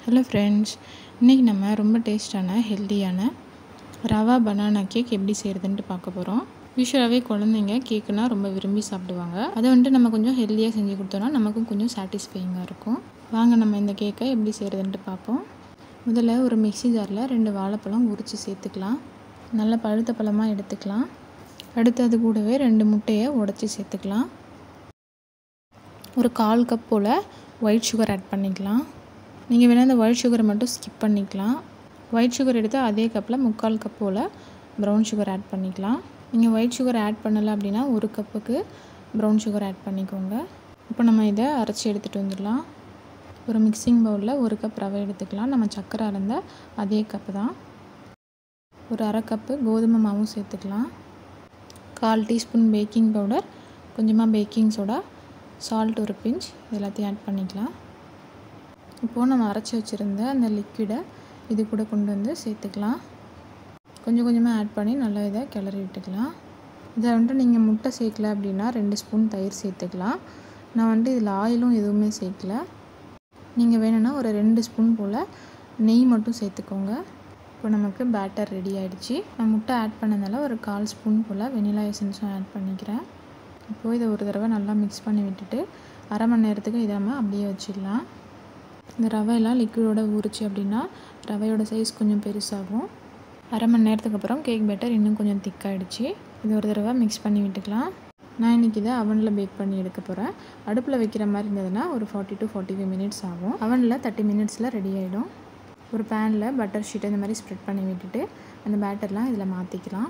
hello friends இன்றைக்கி நம்ம ரொம்ப டேஸ்டான ஹெல்த்தியான ரவா பனானா கேக் எப்படி செய்கிறதுன்ட்டு பார்க்க போகிறோம் யூஸ்வலாகவே குழந்தைங்க கேக்குனா ரொம்ப விரும்பி சாப்பிடுவாங்க அதை வந்துட்டு நம்ம கொஞ்சம் ஹெல்த்தியாக செஞ்சு கொடுத்தோன்னா நமக்கும் கொஞ்சம் சாட்டிஸ்ஃபையிங்காக இருக்கும் வாங்க நம்ம இந்த கேக்கை எப்படி செய்கிறதுன்ட்டு பார்ப்போம் முதல்ல ஒரு மிக்ஸி ஜாரில் ரெண்டு வாழைப்பழம் உரித்து சேர்த்துக்கலாம் நல்ல பழுத்த பழமாக எடுத்துக்கலாம் அடுத்து அது கூடவே ரெண்டு முட்டையை உடச்சி சேர்த்துக்கலாம் ஒரு கால் கப் போல் ஒயிட் சுகர் ஆட் பண்ணிக்கலாம் நீங்கள் வேணால் இந்த ஒயிட் சுகரை மட்டும் ஸ்கிப் பண்ணிக்கலாம் ஒயிட் சுகர் எடுத்து அதே கப்பில் முக்கால் கப் போல் ப்ரௌன் சுகர் ஆட் பண்ணிக்கலாம் நீங்கள் ஒயிட் சுகர் ஆட் பண்ணலை அப்படின்னா ஒரு கப்புக்கு ப்ரௌன் சுகர் ஆட் பண்ணிக்கோங்க இப்போ நம்ம இதை அரைச்சி எடுத்துகிட்டு வந்துடலாம் ஒரு மிக்சிங் பவுலில் ஒரு கப் ரவை எடுத்துக்கலாம் நம்ம சர்க்கரை அறந்த அதே கப்பு தான் ஒரு அரை கப்பு கோதுமை மாவும் சேர்த்துக்கலாம் கால் டீஸ்பூன் பேக்கிங் பவுடர் கொஞ்சமாக பேக்கிங் சோடா சால்ட் ஒரு பிஞ்ச் எல்லாத்தையும் ஆட் பண்ணிக்கலாம் இப்போது நம்ம அரைச்சி வச்சுருந்த அந்த லிக்விடை இது கூட கொண்டு வந்து சேர்த்துக்கலாம் கொஞ்சம் கொஞ்சமாக ஆட் பண்ணி நல்லா இதை கிளறி விட்டுக்கலாம் இதை வந்துட்டு நீங்கள் முட்டை சேர்க்கல அப்படின்னா ரெண்டு ஸ்பூன் தயிர் சேர்த்துக்கலாம் நான் வந்துட்டு இதில் ஆயிலும் எதுவுமே சேர்க்கல நீங்கள் வேணும்னா ஒரு ரெண்டு ஸ்பூன் போல் நெய் மட்டும் சேர்த்துக்கோங்க இப்போ நமக்கு பேட்டர் ரெடி ஆகிடுச்சு நான் முட்டை ஆட் பண்ணதால ஒரு கால் ஸ்பூன் போல் வெனிலா எசன்ஸும் ஆட் பண்ணிக்கிறேன் இப்போது இதை ஒரு தடவை நல்லா மிக்ஸ் பண்ணி விட்டுட்டு அரை மணி நேரத்துக்கு இதை நம்ம அப்படியே வச்சிடலாம் இந்த ரவையெல்லாம் லிக்விடோட ஊறிச்சு அப்படின்னா ரவையோட சைஸ் கொஞ்சம் பெருசாகும் அரை மணி நேரத்துக்கு அப்புறம் கேக் பேட்டர் இன்னும் கொஞ்சம் திக்காகிடுச்சு இது ஒரு தடவை மிக்ஸ் பண்ணி விட்டுக்கலாம் நான் இன்றைக்கி இதை அவனில் பேக் பண்ணி எடுக்க போகிறேன் அடுப்பில் வைக்கிற மாதிரி இருந்ததுன்னா ஒரு forty to forty five minutes ஆகும் அவனில் தேர்ட்டி மினிட்ஸில் ரெடி ஆகிடும் ஒரு பேனில் பட்டர் ஷீட்டை இந்த மாதிரி ஸ்ப்ரெட் பண்ணி விட்டுட்டு அந்த பேட்டர்லாம் இதில் மாற்றிக்கலாம்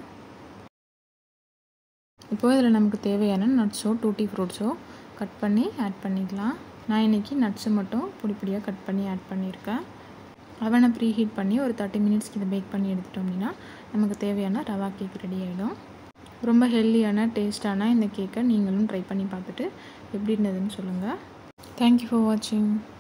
இப்போது இதில் நமக்கு தேவையான நட்ஸோ டூட்டி ஃப்ரூட்ஸோ கட் பண்ணி ஆட் பண்ணிக்கலாம் நான் இன்றைக்கி நட்ஸு மட்டும் பொடி பொடியாக கட் பண்ணி ஆட் பண்ணியிருக்கேன் அவனை ப்ரீ ஹீட் பண்ணி ஒரு தேர்ட்டி மினிட்ஸ்க்கு இதை பேக் பண்ணி எடுத்துட்டோம் அப்படின்னா நமக்கு தேவையான ரவா கேக் ரெடி ஆகிடும் ரொம்ப ஹெல்த்தியான டேஸ்டான இந்த கேக்கை நீங்களும் ட்ரை பண்ணி பார்த்துட்டு எப்படி இருந்ததுன்னு சொல்லுங்கள் தேங்க்யூ ஃபார் வாட்சிங்